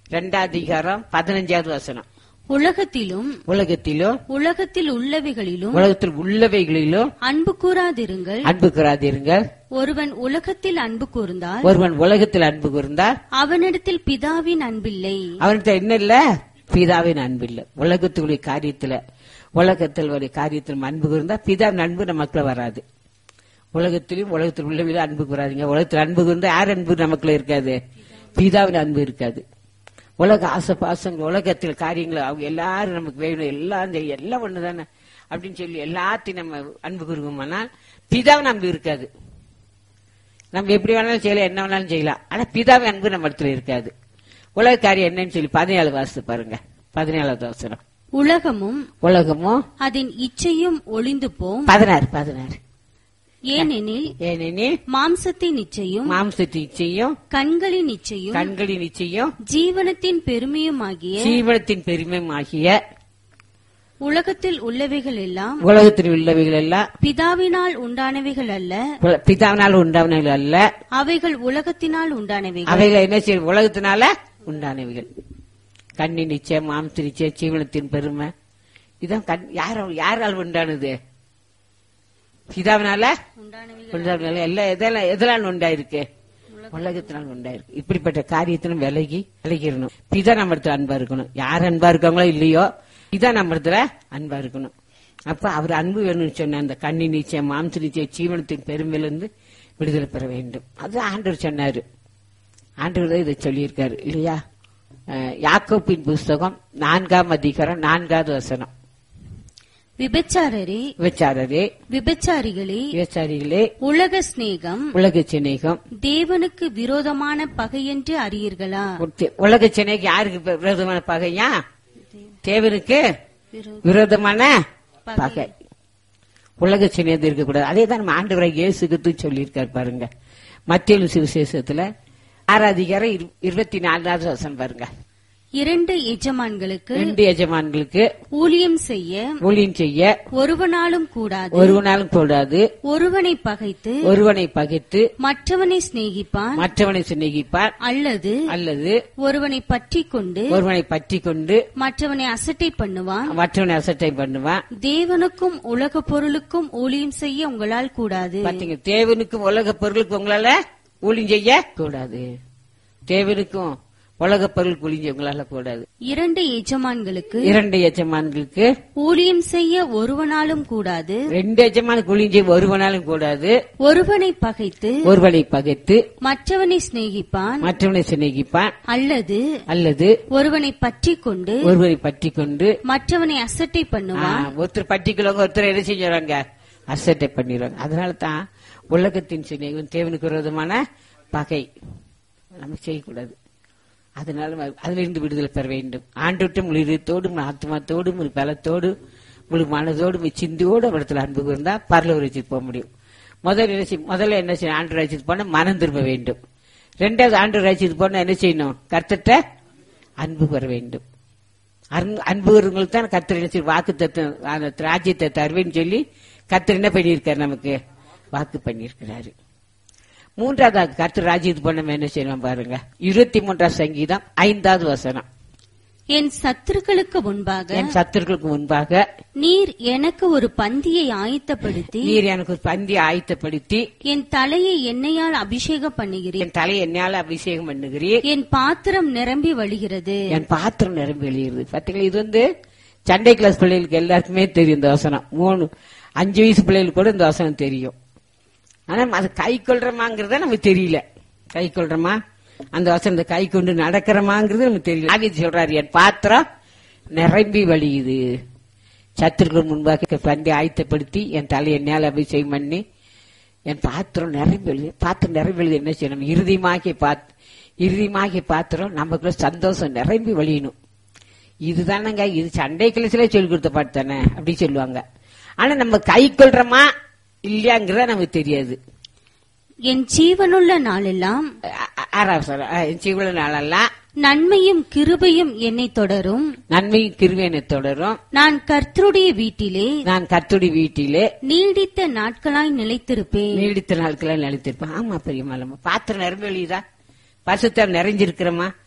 ரெண்டாவது அதிகாரம் பதினஞ்சாவது வசனம் உலகத்திலும் உலகத்திலும் உலகத்தில் உள்ளவைகளிலும் உலகத்தில் உள்ளவைகளிலும் அன்பு கூறாதிருங்கள் அன்பு கூறாதீருங்கள் ஒருவன் உலகத்தில் அன்பு கூர்ந்தால் ஒருவன் உலகத்தில் அன்பு கூர்ந்தால் அவனிடத்தில் பிதாவின் அன்பில்லை அவன்கிட்ட என்ன இல்ல பிதாவின் அன்பு இல்ல உலகத்துடைய காரியத்துல உலகத்தில் ஒரு காரியத்தில் அன்பு கூர்ந்தா பிதாவின் அன்பு நமக்குள்ள வராது உலகத்திலும் உலகத்தில் உள்ளவில அன்பு கூறாதீங்க உலகத்தில் அன்பு கூர்ந்தா யார் அன்பு நமக்குள்ள இருக்காது பிதாவின் அன்பு இருக்காது உலக ஆசை பாசங்க உலகத்தில் காரியங்கள் அவங்க எல்லாரும் நமக்கு வேணும் எல்லாம் தெரியும் எல்லாம் ஒண்ணுதானே அப்படின்னு சொல்லி எல்லாத்தையும் நம்ம அன்பு கூறுவோமானால் பிதாவின் அன்பு இருக்காது நம்ம எப்படி வேணாலும் செய்யலாம் என்ன வேணாலும் செய்யலாம் ஆனா பிதாவின் அன்பு நம்ம இடத்துல இருக்காது உலக காரியம் என்னன்னு சொல்லி பதினேழு வாசத்து பாருங்க பதினேழாவது அவசரம் உலகமும் உலகமும் அதன் இச்சையும் ஒளிந்து போம் பதினாறு பதினாறு ஏனெனில் ஏனெனில் மாம்சத்தின் இச்சையும் மாம்சத்தின் இச்சையும் கண்களின் இச்சையும் கண்களின் இச்சையும் ஜீவனத்தின் பெருமையுமாகிய ஜீவனத்தின் பெருமையும் ஆகிய உலகத்தில் உள்ளவைகள் எல்லாம் உலகத்தில் உள்ளவைகள் எல்லாம் பிதாவினால் உண்டானவைகள் அல்ல உல- பிதாவினால் உண்டானவைகள் அல்ல அவைகள் உலகத்தினால் உண்டானவைகள் அவைகள் என்ன செய்யும் உலகத்தினால உண்டானவைகள் கண்ணின் நிச்சயம் மாம்ச நிச்சயம் ஜீவனத்தின் பெருமை இதான் கண் யார் யாரால் உண்டானது பிதாவினால உண்டானதுனால எல்லாம் எதெல்லாம் எதெல்லாம் உண்டாயிருக்கு உலகத்தினால் உண்டாயிருக்கு இப்படிப்பட்ட காரியத்திலும் விலகி விலகிடணும் பிதா நம்ம இடத்துல அன்பா இருக்கணும் யார் அன்பா இருக்காங்களோ இல்லையோ பிதா நம்ம இடத்துல அன்பா இருக்கணும் அப்ப அவர் அன்பு வேணும்னு சொன்ன அந்த கண்ணி நிச்சயம் மாம்ச நிச்சயம் ஜீவனத்தின் பெருமையிலிருந்து விடுதலை பெற வேண்டும் அது ஆண்டவர் சொன்னாரு ஆண்டவர் தான் இதை சொல்லியிருக்காரு இல்லையா அஹ், யாக்கோப்பின் புஸ்தகம் நான்காம் அதிகாரம் நான்காவது வசனம் விபச்சாரரே விபச்சாரரே விபச்சாரிகளே விபச்சாரிகளே உலக சிநேகம் உலக சிநேகம் தேவனுக்கு விரோதமான பகை என்று அறியீர்களா உத்தி- உலக சினைக்கு யாருக்கு வி- விரோதமான பகையா தேவனுக்கு விரோதமான பகை உலக சினையது இருக்கக்கூடாது அதே தான் நம்ம ஆண்டவரை இயேசுக்கு சொல்லியிருக்காரு பாருங்க மத்திய சுவிசேஷத்துல ஆறாதிகாரம் இரு- இருபத்தி நாலாவது வசனம் பாருங்க இரண்டு எஜமான்களுக்கு ரெண்டு எஜமான்களுக்கு ஊழியம் செய்ய ஊழியம் செய்ய ஒருவனாலும் கூடாது ஒருவனாலும் கூடாது ஒருவனை பகைத்து ஒருவனை பகைத்து மற்றவனை சிநேகிப்பான் மற்றவனை சிநேகிப்பார் அல்லது அல்லது ஒருவனை பற்றி கொண்டு ஒருவனை பற்றி கொண்டு மற்றவனை அசட்டை பண்ணுவான் மற்றவனை அசட்டை பண்ணுவான் தேவனுக்கும் உலக பொருளுக்கும் ஊழியம் செய்ய உங்களால் கூடாது பாத்தீங்க தேவனுக்கும் உலக பொருளுக்கு உங்களால ஊழியம் செய்ய கூடாது தேவனுக்கும் உலக பொருளுக்கு ஊழியம் செய்ய உங்களால கூடாது இரண்டு எஜமான்களுக்கு இரண்டு எஜமான்களுக்கு ஊழியம் செய்ய ஒருவனாலும் கூடாது ரெண்டு எஜமானுக்கு ஊழியம் செய்ய ஒருவனாலும் கூடாது ஒருவனை பகைத்து ஒருவனை பகைத்து மற்றவனை சிநேகிப்பான் மற்றவனை சிநேகிப்பான் அல்லது அல்லது ஒருவனை பற்றி கொண்டு ஒருவரை பற்றி கொண்டு மற்றவனை அசட்டை ஆ, பண்ணுவான் ஒருத்தர் பட்டிக்குள்ளவங்க ஒருத்தர் என்ன செஞ்சுறாங்க அசட்டை பண்ணிடுறாங்க அதனால தான் உலகத்தின் சிநேகம் தேவனுக்கு விரோதமான பகை நம்ம செய்யக்கூடாது அதனால நம்ம அதிலிருந்து விடுதலை பெற வேண்டும் ஆண்டுவிட்டு முழு இதயத்தோடு முழு ஆத்மாத்தோடு முழு பலத்தோடு முழு மனதோடு முழு சிந்தியோடு இடத்துல அன்பு இருந்தா பரலூர் வச்சுட்டு போக முடியும் முதல்ல என்ன செய்ய முதல்ல என்ன செய்யணும் ஆண்டு ராஜ்யத்துக்கு போனா மனம் திரும்ப வேண்டும் ரெண்டாவது ஆண்டு ராஜ்யத்துக்கு போனா என்ன செய்யணும் கர்த்தட்ட அன்பு பெற வேண்டும் அன்பு- அன்புகிறவங்களுக்கு தான் கர்த்தர் என்ன செய்ய வாக்கு தத்துவம் ராஜ்யத்தை தருவேன்னு சொல்லி கர்த்தர் என்ன பண்ணியிருக்காரு நமக்கு வாக்கு பண்ணியிருக்கிறாரு மூன்றாவது கர்த்தர் ராஜ்யத்துக்கு போன என்ன செய்யணும் பாருங்க இருபத்தி மூன்றாம் சங்கீதம் ஐந்தாவது வசனம் என் சத்துருக்களுக்கு முன்பாக என் சத்துருக்களுக்கு முன்பாக நீர் எனக்கு ஒரு பந்தியை ஆயத்தப்படுத்தி நீர் எனக்கு ஒரு பந்தி ஆயத்தப்படுத்தி என் தலையை எண்ணெயால் அபிஷேகம் பண்ணுகிறீர் என் தலையை என்னால அபிஷேகம் பண்ணுகிறீர் என் பாத்திரம் நிரம்பி வழிகிறது என் பாத்திரம் நிரம்பி வெளியிடுது பாத்தீங்களா இது வந்து சண்டே கிளாஸ் பிள்ளைகளுக்கு எல்லாருக்குமே தெரியும் இந்த வசனம் மூணு அஞ்சு வயசு பிள்ளைகளுக்கு கூட இந்த வசனம் தெரியும் ஆனா அது கை கொள்றமாங்கிறத நமக்கு தெரியல கை கொள்றமா அந்த வசனத்தை கை கொண்டு நடக்கிறமாங்கிறது நமக்கு தெரியல ஆவிது சொல்றாரு என் பாத்திரம் நிரம்பி வழியுது சத்துருக்கள் முன்பாக பண்டி ஆயத்தப்படுத்தி என் தலையை என்னால் அபிஷேகம் பண்ணி என் பாத்திரம் நிரம்பி எழுது பாத்திரம் நிரம்பி எழுது என்ன செய்யணும் இறுதியமாகி பாத் இறுதியமாகி பாத்திரம் நமக்குள்ள சந்தோஷம் நிரம்பி வழியணும் இதுதானங்க இது சண்டை கிளசில சொல்லி கொடுத்த பாட்டு தானே அப்படி சொல்லுவாங்க ஆனா நம்ம கை கொள்றோமா இல்லையாங்கிறத நமக்கு தெரியாது என் ஜீவனுள்ள நாளெல்லாம் அ- அ- ஆறாவது சொல்ல சிவள நாளெல்லாம் நன்மையும் கிருபையும் என்னை தொடரும் நன்மையும் கிருவேனை தொடரும் நான் கர்த்தருடைய வீட்டிலே நான் கத்துடி வீட்டிலே நீடித்த நாட்களாய் நிலைத்திருப்பேன் நீடித்த நாட்களை நிலைத்திருப்பேன் ஆமா பெரியம்மா நம்ம பாத்திரம் நிரம்பி வெளியுதா பசுத்தம் நிறைஞ்சிருக்கிறோமா